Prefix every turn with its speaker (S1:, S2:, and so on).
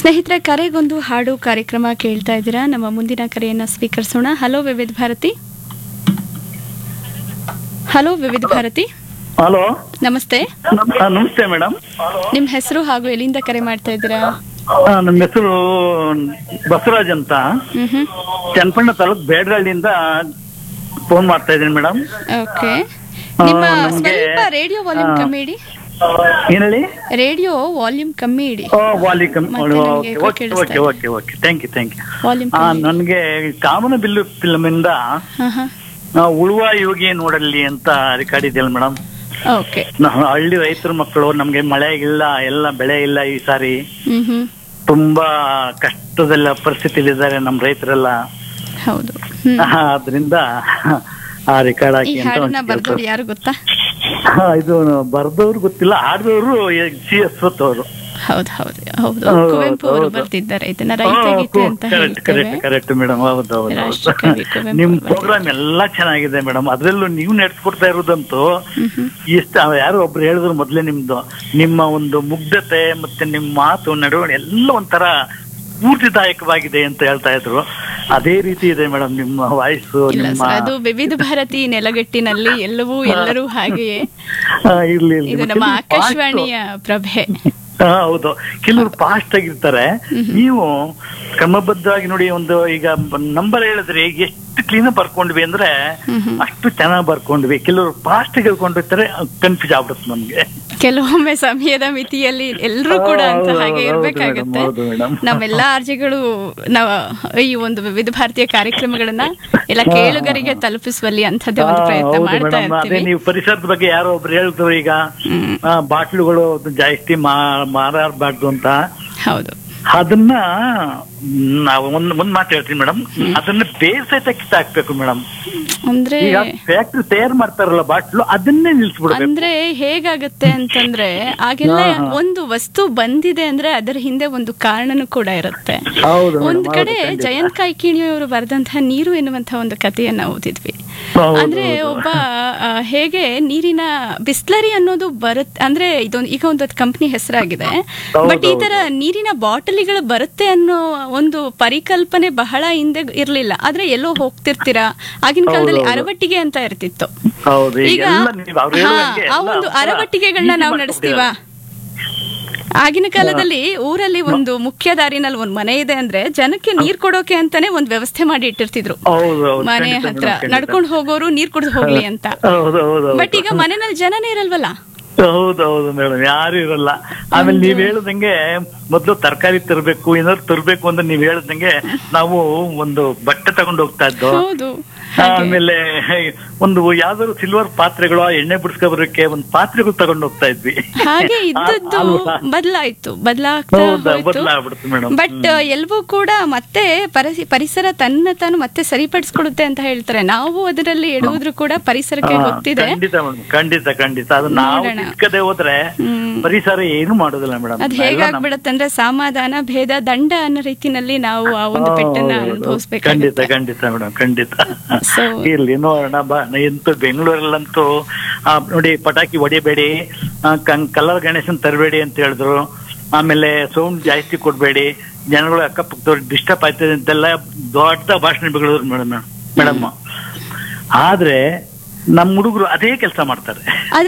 S1: ಸ್ನೇಹಿತರೆ ಕರೆಗೊಂದು ಹಾಡು ಕಾರ್ಯಕ್ರಮ ಕೇಳ್ತಾ ಇದ್ದೀರಾ ನಮ್ಮ ಮುಂದಿನ ಕರೆಯನ್ನ ಸ್ವೀಕರಿಸೋಣ ಹಲೋ ವಿವಿಧ ಭಾರತಿ ಹಲೋ ವಿವಿಧ ಭಾರತಿ
S2: ಹಲೋ
S1: ನಮಸ್ತೆ
S2: ನಮಸ್ತೆ ಮೇಡಮ್
S1: ನಿಮ್ಮ ಹೆಸರು ಹಾಗೂ ಎಲ್ಲಿಂದ ಕರೆ ಮಾಡ್ತಾ ಇದ್ದೀರಾ
S2: ನಮ್ಮ ಹೆಸರು ಬಸವರಾಜ್ ಅಂತ
S1: ಹ್ಮ್ ಹ್ಮ್
S2: ಚನ್ನಪಣ್ಣ ತಾಲೂಕ್ ಬೇಡರಳ್ಳಿಯಿಂದ ಫೋನ್ ಮಾಡ್ತಾ ಇದ್ದೀನಿ ಮೇಡಮ್
S1: ಓಕೆ
S2: ಆ,
S1: ನಿಮ್ಮ
S2: ನಮ್ಗೆ-
S1: ಸ್ವಲ್ಪ ರೇಡಿಯೋ ವಾಲ್ಯೂಮ್
S2: ಆ.
S1: ಕಮ್ಮಿ ಇಡಿ
S2: ಏನ್ ಹೇಳಿ
S1: ರೇಡಿಯೋ ವಾಲ್ಯೂಮ್ ಕಮ್ಮಿ ಇಡಿ
S2: ಓ ವಾಲಿಕಮ್
S1: ಮತ್ತೆ ನಮ್ಗೆ echo
S2: ಓಕೆ
S1: ಕೇಳಿಸ್ತಾ
S2: ಓಕೆ
S1: ಇದೆ.
S2: Okay okay thank you thank you
S1: volume
S2: ನನಗೆ ಕಾಮನ ಬಿಲ್ಲು ಫಿಲ್ಮ್ ಇಂದ
S1: ಹಾ ಹಾ
S2: ಆ, ಉಳುವ ಯೋಗಿ ನೋಡಲ್ಲಿ ಅಂತ ರೆಕಾರ್ಡ್ ಇದೆಯಲ್ಲ ಮೇಡಮ್
S1: ಓಕೆ
S2: ನಾವು ಹಳ್ಳಿ ರೈತರ ಮಕ್ಕಳು ನಮ್ಗೆ ಮಳೆ ಇಲ್ಲ ಎಲ್ಲ ಬೆಳೆ ಇಲ್ಲ ಈ ಸಾರಿ
S1: ಹ್ಮ್ ಹ್ಮ್
S2: ತುಂಬಾ ಕಷ್ಟದಲ್ಲ ಪರಿಸ್ಥಿತಿಲಿದ್ದಾರೆ ನಮ್ಮ ರೈತರೆಲ್ಲ
S1: ಹೌದು ಹ್ಮ್
S2: ಆದ್ರಿಂದ ಆ ರೆಕಾರ್ಡ್
S1: ಈ
S2: ಹಾಕಿ ಅಂತ
S1: ಹಾಡನ್ನ
S2: ಒಂದ್
S1: ಬರ್ದವ್ರು
S2: ಕೇಳ್ತಾರೆ.
S1: ಯಾರು ಗೊತ್ತಾ
S2: ಹಾ, ಇದು ಬರ್ದವ್ರು ಗೊತ್ತಿಲ್ಲ ಆಡ್ದವ್ರು ಸಿ ಅಶ್ವಥ್ ಅವರು
S1: ಹೌದು ಹೌದು ಹೌದು
S2: ಹೌದು,
S1: ಕುವೆಂಪು ಅವರು
S2: ಹೌದು.
S1: ಬರ್ತಿದ್ದಾರೆ ಇದನ್ನ ರೈತ ಗೀತೆ ಅಂತ
S2: ಕರೆಕ್ಟ್
S1: ಹೇಳ್ತೇವೆ
S2: ಕರೆಕ್ಟ್ ಕರೆಕ್ಟ್ ಮೇಡಮ್ ಹೌದು ಹೌದು
S1: ರಾಷ್ಟ್ರಕವಿ ಕುವೆಂಪು
S2: ನಿಮ್
S1: ಅವರು
S2: ಪ್ರೋಗ್ರಾಮ್ ಎಲ್ಲಾ ಚೆನ್ನಾಗಿದೆ ಮೇಡಮ್ ಅದ್ರಲ್ಲೂ ನೀವು ನಡೆಸ್ಕೊಡ್ತಾ ಇರೋದಂತೂ
S1: ಹ್ಮ್ ಹ್ಮ್.
S2: ಎಷ್ಟು ಯಾರೋ ಒಬ್ರು ಹೇಳಿದ್ರು ಮೊದ್ಲೇ ನಿಮ್ದು ನಿಮ್ಮ ಒಂದು ಮುಗ್ಧತೆ ಮತ್ತೆ ನಿಮ್ಮ ಮಾತು ನಡವಳಿಕೆ ಎಲ್ಲ ಒಂಥರ ಸ್ಫೂರ್ತಿದಾಯಕವಾಗಿದೆ ಅಂತ ಹೇಳ್ತಾ ಇದ್ರು ಅದೇ ರೀತಿ ಇದೆ ಮೇಡಮ್ ನಿಮ್ಮ ವಾಯ್ಸ್
S1: ಇಲ್ಲ
S2: ನಿಮ್ಮ
S1: ಸರ್ ಅದು ವಿವಿಧ ಭಾರತಿ ನೆಲಗಟ್ಟಿನಲ್ಲಿ ಎಲ್ಲವೂ ಎಲ್ಲರೂ ಹಾಗೆಯೇ
S2: ಆ, ಇರ್ಲಿ ಇರ್ಲಿ.
S1: ಇದು ನಮ್ಮ
S2: ಕೆಲವ್ರು fast-
S1: ಆಕಾಶವಾಣಿಯ ಪ್ರಭೆ
S2: ಹಾ, ಹೌದು ಕೆಲವರು ಫಾಸ್ಟ್ ಆಗಿರ್ತಾರೆ ನೀವು ಕ್ರಮಬದ್ಧವಾಗಿ ನೋಡಿ ಒಂದು ಈಗ ನಂಬರ್ ಹೇಳಿದ್ರೆ ಈಗ ಎಷ್ಟು ಕ್ಲೀನ್ ಬರ್ಕೊಂಡ್ವಿ ಅಂದ್ರೆ
S1: ಹ್ಮ್ ಹ್ಮ್.
S2: ಅಷ್ಟು ಚೆನ್ನಾಗಿ ಬರ್ಕೊಂಡ್ವಿ ಕೆಲವರು ಫಾಸ್ಟ್ ಹೇಳ್ಕೊಂಡಿರ್ತಾರೆ ಕನ್ಫ್ಯೂಸ್ ಆಗ್ಬಿಡುತ್ತೆ ನಮ್ಗೆ
S1: ಕೆಲವೊಮ್ಮೆ ಸಮಯದ ಮಿತಿಯಲ್ಲಿ ಎಲ್ಲರೂ ಕೂಡ ಅಂತ
S2: ಹೌದು,
S1: ಹಾಗೆ
S2: ಹೌದು,
S1: ಇರ್ಬೇಕಾಗತ್ತೆ
S2: ಹೌದು, ಮೇಡಮ್.
S1: ನಮ್ಮೆಲ್ಲಾ ಅರ್ಜಿಗಳು ನಾವು ಈ ಒಂದು ವಿವಿಧ ಭಾರತೀಯ ಕಾರ್ಯಕ್ರಮಗಳನ್ನ ಎಲ್ಲ ಕೇಳುಗರಿಗೆ ತಲುಪಿಸುವಲ್ಲಿ ಅಂಥದ್ದೇ ಒಂದು
S2: ಹಾ,
S1: ಪ್ರಯತ್ನ
S2: ಹೌದು
S1: ಮಾಡ್ತಾ
S2: ಮೇಡಮ್ ಅದೇ
S1: ಇರ್ತೀವಿ
S2: ನೀವು ಪರಿಸರದ ಬಗ್ಗೆ ಯಾರೋ ಒಬ್ರು ಹೇಳಿದ್ರು ಈಗ
S1: ಹ್ಮ್.
S2: ಆ, ಬಾಟ್ಲುಗಳು ಜಾಸ್ತಿ ಮಾ- ಮಾರಾಡಬಾರ್ದು ಅಂತ
S1: ಹೌದು
S2: ಅದನ್ನ ನಾವು ಒಂದ್ ಒಂದ್ ಮಾತು ಹೇಳ್ತೀನಿ ಮೇಡಮ್ ಅದನ್ನ ಬೇಸೈತ ಕಿತ್ತಾಕ್ಬೇಕು ಮೇಡಮ್
S1: ಅಂದ್ರೆ
S2: ಈಗ ಫ್ಯಾಕ್ಟ್ರಿ ತಯಾರು ಮಾಡ್ತಾರಲ್ಲ ಬಾಟ್ಲು ಅದನ್ನೇ ನಿಲ್ಸ್ಬಿಡ್ಬೇಕು
S1: ಅಂದ್ರೆ ಹೇಗಾಗತ್ತೆ ಅಂತಂದ್ರೆ ಆಗೆಲ್ಲ
S2: ಹಾ, ಹಾ.
S1: ಒಂದು ವಸ್ತು ಬಂದಿದೆ ಅಂದ್ರೆ ಅದರ ಹಿಂದೆ ಒಂದು ಕಾರಣನೂ ಕೂಡ ಇರುತ್ತೆ
S2: ಹೌದು ಮೇಡಮ್,
S1: ಒಂದ್
S2: ಹೌದು,
S1: ಕಡೆ
S2: ಖಂಡಿತ.
S1: ಜಯಂತ್ ಕಾಯ್ಕಿಣಿಯವರು ಬರೆದಂತಹ ನೀರು ಎನ್ನುವಂತಹ ಒಂದು ಕಥೆಯನ್ನ ಓದಿದ್ವಿ
S2: ಹೌದು,
S1: ಅಂದ್ರೆ
S2: ಹೌದು.
S1: ಒಬ್ಬ ಆ, ಹೇಗೆ ನೀರಿನ ಬಿಸ್ಲರಿ ಅನ್ನೋದು ಬರುತ್ತೆ ಅಂದ್ರೆ ಇದೊಂದು ಈಗ ಒಂದು ಕಂಪ್ನಿ ಹೆಸರಾಗಿದೆ
S2: ಹೌದು,
S1: ಬಟ್ ಈ ತರ ನೀರಿನ ಬಾಟಲಿಗಳು ಬರುತ್ತೆ ಅನ್ನೋ ಒಂದು ಪರಿಕಲ್ಪನೆ ಬಹಳ ಹಿಂದೆ ಇರ್ಲಿಲ್ಲ ಆದ್ರೆ ಎಲ್ಲೋ ಹೋಗ್ತಿರ್ತೀರಾ ಆಗಿನ
S2: ಹೌದು,
S1: ಕಾಲದಲ್ಲಿ
S2: ಹೌದು.
S1: ಅರವಟ್ಟಿಗೆ ಅಂತ ಇರ್ತಿತ್ತು
S2: ಹೌದು
S1: ಈಗ
S2: ಈಗೆಲ್ಲ ನೀವು ಅವ್ರು
S1: ಹಾ,
S2: ಹೇಳುವಂಗೆ
S1: ಆ
S2: ಎಲ್ಲ
S1: ಒಂದು
S2: ಒಂಥರ
S1: ಅರವಟ್ಟಿಗೆಗಳನ್ನ ನಾವು
S2: easy
S1: ನಡೆಸ್ತೀವಾ ಆಗಿನ ಕಾಲದಲ್ಲಿ ಊರಲ್ಲಿ ಒಂದು ಮುಖ್ಯ ದಾರಿನಲ್ಲಿ ಒಂದ್ ಮನೆ ಇದೆ ಅಂದ್ರೆ ಜನಕ್ಕೆ ನೀರ್ ಕೊಡೋಕೆ ಅಂತಾನೆ ಒಂದ್ ವ್ಯವಸ್ಥೆ ಮಾಡಿ ಇಟ್ಟಿರ್ತಿದ್ರು
S2: ಹೌದು ಹೌದು
S1: ಮನೆ
S2: ಖಂಡಿತ
S1: ಹತ್ರ
S2: ಮೇಡಮ್, ಖಂಡಿತ.
S1: ನಡ್ಕೊಂಡು ಹೋಗೋರು ನೀರ್ ಕುಡಿದು ಹೋಗ್ಲಿ ಅಂತ
S2: ಹೌದು ಹೌದು ಹೌದು.
S1: ಬಟ್ ಈಗ ಮನೆಯಲ್ಲಿ ಜನನೇ ಇರಲ್ವಲ್ಲ
S2: ಹೌದು ಹೌದು ಮೇಡಮ್ ಯಾರು ಇರಲ್ಲ ಆಮೇಲೆ ನೀವ್ ಹೇಳ್ದಂಗೆ ಮೊದ್ಲು ತರಕಾರಿ ತರಬೇಕು ಏನಾದ್ರು ತರಬೇಕು ಅಂದ್ರೆ ನೀವ್ ಹೇಳ್ದಂಗೆ ನಾವು ಒಂದು ಬಟ್ಟೆ ತಗೊಂಡು ಹೋಗ್ತಾ ಇದ್ದೋ
S1: ಹೌದು ಹಾಗೆ.
S2: ಆಮೇಲೆ ಒಂದು ಯಾವ್ದಾದ್ರು ಸಿಲ್ವರ್ ಪಾತ್ರೆಗಳು ಎಣ್ಣೆ ಬಿಡಿಸ್ಕೊ ಬರೋಕೆ ಒಂದು ಪಾತ್ರೆಗಳು ತಗೊಂಡು ಹೋಗ್ತಾ ಇದ್ವಿ
S1: ಹಾಗೆ ಇದ್ದದ್ದು
S2: ಅಲ್ವಾ?
S1: ಬದಲಾಯ್ತು ಬದಲಾಗ್ತಾ
S2: ಹೌದಾ
S1: ಹೋಯ್ತು
S2: ಬದಲಾಗ್ಬಿಡುತ್ತೆ ಮೇಡಮ್
S1: ಬಟ್ ಎಲ್ಲವೂ ಕೂಡ ಮತ್ತೆ ಪರಿಸಿ- ಪರಿಸರ ತನ್ನ ತಾನು ಮತ್ತೆ ಸರಿಪಡಿಸ್ಕೊಡುತ್ತೆ ಅಂತ ಹೇಳ್ತಾರೆ ನಾವು ಅದರಲ್ಲಿ ಎಡುವುದ್ರು ಕೂಡ ಪರಿಸರಕ್ಕೆ ಗೊತ್ತಿದೆ
S2: ಖಂಡಿತ ಮೇಡಮ್ ಖಂಡಿತ ಖಂಡಿತ ಅದು ನಾವು
S1: ನೋಡೋಣ.
S2: ತಿಳ್ಕದೆ ಹೋದ್ರೆ
S1: ಹ್ಮ್.
S2: ಪರಿಸರ ಏನು ಮಾಡೋದಿಲ್ಲ ಮೇಡಮ್
S1: ಅದ್ ಹೇಗಾಗ್ಬಿಡತ್ತೆ ಅಂದ್ರೆ ಸಮಾಧಾನ ಭೇದ ದಂಡ ಅನ್ನೋ ರೀತಿನಲ್ಲಿ ನಾವು ಆ ಒಂದು ಪೆಟ್ಟನ್ನ
S2: ಖಂಡಿತ
S1: ಅನುಭವಿಸ್ಬೇಕಾಗುತ್ತೆ
S2: ಖಂಡಿತ ಮೇಡಮ್ ಖಂಡಿತ
S1: So-
S2: ಇರ್ಲಿ ನೋಡೋಣ ಬಾ ಎಂತೂ ಬೆಂಗಳೂರಲ್ಲಂತೂ ಆ, ನೋಡಿ ಪಟಾಕಿ ಹೊಡಿಬೇಡಿ ಕಲರ್ ಗಣೇಶನ್ ತರಬೇಡಿ ಅಂತ ಹೇಳಿದ್ರು ಆಮೇಲೆ ಸೌಂಡ್ ಜಾಸ್ತಿ ಕೊಡ್ಬೇಡಿ ಜನಗಳು ಅಕ್ಕಪಕ್ಕದವ್ರು ಡಿಸ್ಟರ್ಬ್ ಆಯ್ತದೆ ಅಂತೆಲ್ಲ ದೊಡ್ಡ ಭಾಷಣ ಬೆಳೆದ್ರು ಮೇಡಮ್ ಮೇಡಮ್ ಆದ್ರೆ ನಮ್ಮ ಹುಡುಗರು ಅದೇ ಕೆಲಸ ಮಾಡ್ತಾರೆ